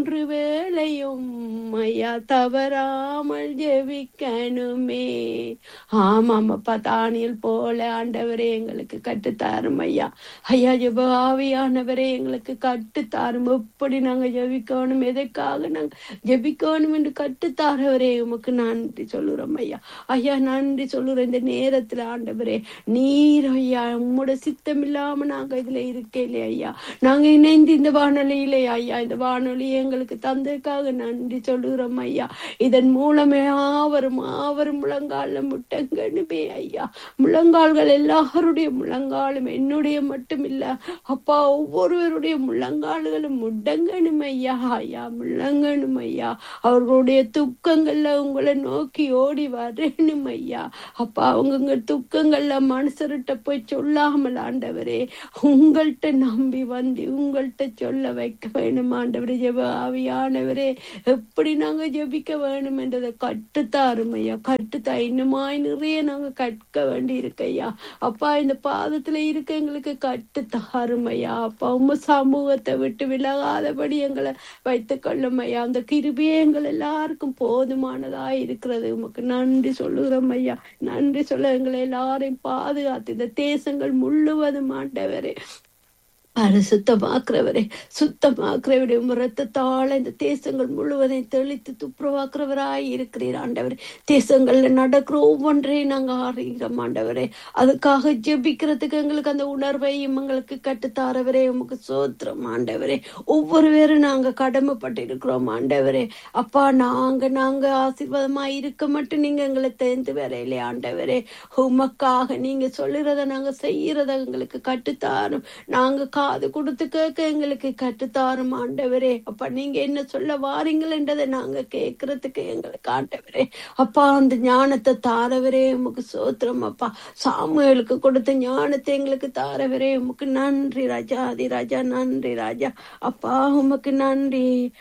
மூன்று வேளையும் ஐயா தவறாமல் ஜெபிக்கணுமே ஆமாம் அப்பா தானியல் போல ஆண்டவரே எங்களுக்கு கட்டுத்தாரும் ஐயா ஐயா ஜெப ஆவியானவரே எங்களுக்கு கட்டுத்தாரும் எப்படி நாங்க ஜெபிக்கணும் எதற்காக நாங்க ஜெபிக்கணும் என்று கட்டுத்தாரவரே உமக்கு நன்றி சொல்லுறோம் ஐயா ஐயா நன்றி சொல்லுறோம் இந்த நேரத்துல ஆண்டவரே நீர் ஐயா உம்மோட சித்தம் இல்லாம நாங்க இதுல இருக்கே ஐயா நாங்க இணைந்து இந்த வானொலியிலே ஐயா இந்த வானொலி எங்களுக்கு தந்ததுக்காக நன்றி சொல்லுகிறோம் ஐயா இதன் மூலமே ஆவரும் ஆவரும் முழங்கால முட்டங்கணுமே ஐயா முழங்கால்கள் எல்லாருடைய முழங்காலும் என்னுடைய மட்டும் இல்ல அப்பா ஒவ்வொருவருடைய முழங்கால்களும் முடங்கணும் ஐயா ஐயா முழங்கணும் ஐயா அவர்களுடைய துக்கங்கள்ல உங்களை நோக்கி ஓடி வரணும் ஐயா அப்பா அவங்க துக்கங்கள்ல மனுஷர்கிட்ட போய் சொல்லாமல் ஆண்டவரே உங்கள்கிட்ட நம்பி வந்து உங்கள்கிட்ட சொல்ல வைக்க வேணும் ஆண்டவரே ஜெப ஆவியானவரே எப்படி நாங்க ஜெபிக்க வேணும் என்றதை கட்டுத்தாரும் ஐயா கட்டுத்தா இன்னுமாய் நிறைய நாங்க கற்க வேண்டி இருக்கு ஐயா அப்பா இந்த பாதத்துல இருக்க எங்களுக்கு கட்டுத்தாரும் ஐயா அப்பா உங்க சமூகத்தை விட்டு விலகாதபடி எங்களை வைத்துக் கொள்ளும் ஐயா அந்த கிருபியே எங்கள் எல்லாருக்கும் போதுமானதா இருக்கிறது உமக்கு நன்றி சொல்லுகிறோம் ஐயா நன்றி சொல்ல எங்களை எல்லாரையும் பாதுகாத்து இந்த தேசங்கள் முழுவதும் ஆண்டவரே அது சுத்தமாக்குறவரே சுத்தமாக்குறவரே உம் ரத்தத்தால இந்த தேசங்கள் முழுவதையும் தெளித்து துப்புரவாக்குறவராய் இருக்கிறீர் ஆண்டவரே தேசங்கள்ல நடக்கிற ஒவ்வொன்றையும் நாங்க அறிகிறோம் ஆண்டவரே அதுக்காக ஜெபிக்கிறதுக்கு எங்களுக்கு அந்த உணர்வையும் எங்களுக்கு கட்டுத்தாரவரே உமக்கு சோத்திரம் ஆண்டவரே ஒவ்வொரு பேரும் நாங்க கடமைப்பட்டு இருக்கிறோம் ஆண்டவரே அப்பா நாங்க நாங்க ஆசீர்வாதமா இருக்க மட்டும் நீங்க எங்களை தேர்ந்து வரையிலே ஆண்டவரே உமக்காக நீங்க சொல்லுறத நாங்க செய்யறத எங்களுக்கு கட்டுத்தாரும் நாங்க காது கொடுத்து கேட்க எங்களுக்கு கட்டுத்தாரும் ஆண்டவரே அப்பா நீங்க என்ன சொல்ல வாரீங்களன்றதை நாங்க கேட்கறதுக்கு எங்களுக்கு ஆண்டவரே அப்பா அந்த ஞானத்தை தாரவரே உமக்கு சோத்திரம் அப்பா சாமுவேலுக்கு கொடுத்த ஞானத்தை எங்களுக்கு தாரவரே உமக்கு நன்றி ராஜா ஆதி ராஜா நன்றி ராஜா அப்பா உமக்கு நன்றி